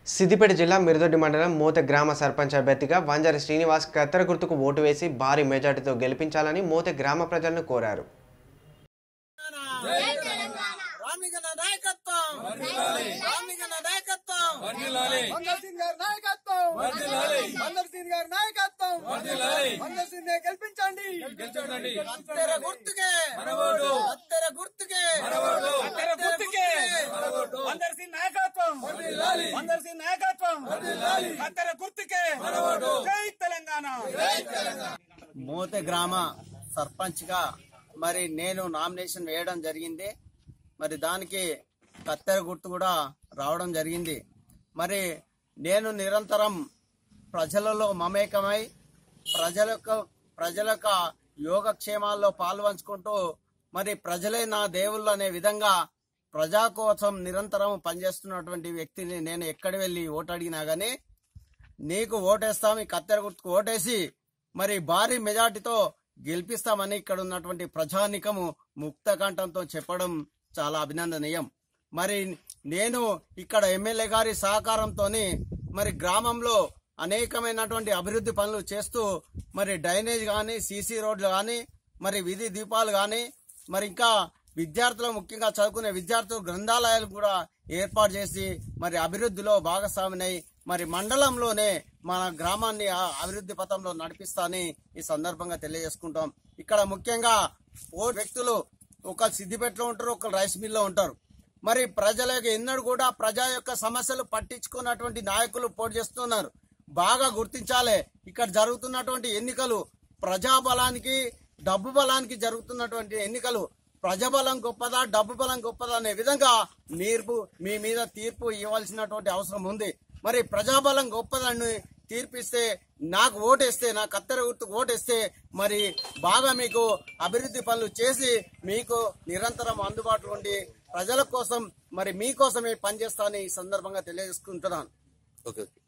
సిద్దిపేట జిల్లా మిరుదొడ్డి మండలం మోత గ్రామ సర్పంచ్ అభ్యర్థిగా వంజారి శ్రీనివాస్ కత్తెర గుర్తుకు ఓటు వేసి భారీ మెజార్టీతో గెలిపించాలని మోత గ్రామ ప్రజలను కోరారు రామిగన నాయకత్వం రామిగన నాయకత్వం మంగళ సింగ్ గారి నాయకత్వం మంగళ సింగ్ గారి నాయకత్వం మంగళ సింగ్ నే గెలిపించండి అత్తెర గుర్తుకే అత్తెర గుర్తుకే అందరి గుర్తుకే అందరి సింగ్ నాయకత్వం అందరి సింగ్ నాయకత్వం అందరి గుర్తుకే జై తెలంగాణ మోతే గ్రామ సర్పంచ్ గా మరి నేను నామినేషన్ వేయడం జరిగింది మరి దానికి కత్తెర గుర్తు కూడా రావడం జరిగింది మరి నేను నిరంతరం ప్రజలలో మమేకమై ప్రజల యొక్క ప్రజల యొక్క యోగక్షేమాల్లో పాల్పంచుకుంటూ మరి ప్రజలే నా దేవుళ్ళు అనే విధంగా ప్రజా కోసం నిరంతరం పనిచేస్తున్నటువంటి వ్యక్తిని నేను ఎక్కడ వెళ్ళి ఓటు అడిగినా గానీ నీకు ఓటేస్తాం ఈ కత్తెర గుర్తుకు ఓటేసి మరి భారీ మెజార్టీతో గెలిపిస్తామని ఇక్కడ ఉన్నటువంటి ప్రజానికము ముక్త కంఠంతో చెప్పడం చాలా అభినందనీయం మరి నేను ఇక్కడ ఎమ్మెల్యే గారి సహకారంతోని మరి గ్రామంలో అనేకమైనటువంటి అభివృద్ధి పనులు చేస్తూ మరి డ్రైనేజ్ కానీ సీసీ రోడ్లు కానీ మరి విధి దీపాలు కానీ మరి ఇంకా విద్యార్థులు ముఖ్యంగా చదువుకునే విద్యార్థులు గ్రంథాలయాలు కూడా ఏర్పాటు చేసి మరి అభివృద్ధిలో భాగస్వామినై మరి మండలంలోనే మన గ్రామాన్ని ఆ అభివృద్ధి పథంలో నడిపిస్తానని ఈ సందర్భంగా తెలియజేసుకుంటాం ఇక్కడ ముఖ్యంగా ఓ వ్యక్తులు ఒక సిద్దిపేటలో ఉంటారు ఒక రైస్ మిల్లో ఉంటారు మరి ప్రజలకు ఎన్నడూ కూడా ప్రజా యొక్క సమస్యలు పట్టించుకున్నటువంటి నాయకులు పోటీ చేస్తున్నారు బాగా గుర్తించాలి ఇక్కడ జరుగుతున్నటువంటి ఎన్నికలు ప్రజాబలానికి డబ్బు బలానికి జరుగుతున్నటువంటి ఎన్నికలు ప్రజబలం గొప్పదా డబ్బు బలం గొప్పదా అనే విధంగా మీరు మీ మీద తీర్పు ఇవ్వాల్సినటువంటి అవసరం ఉంది మరి ప్రజాబలం గొప్పదని తీర్పిస్తే నాకు ఓటేస్తే నా కత్తెర గుర్తుకు ఓటేస్తే మరి బాగా మీకు అభివృద్ధి పనులు చేసి మీకు నిరంతరం అందుబాటులో ఉండి ప్రజల కోసం మరి మీకోసమే పనిచేస్తానని ఈ సందర్భంగా తెలియజేసుకుంటున్నాను ఓకే ఓకే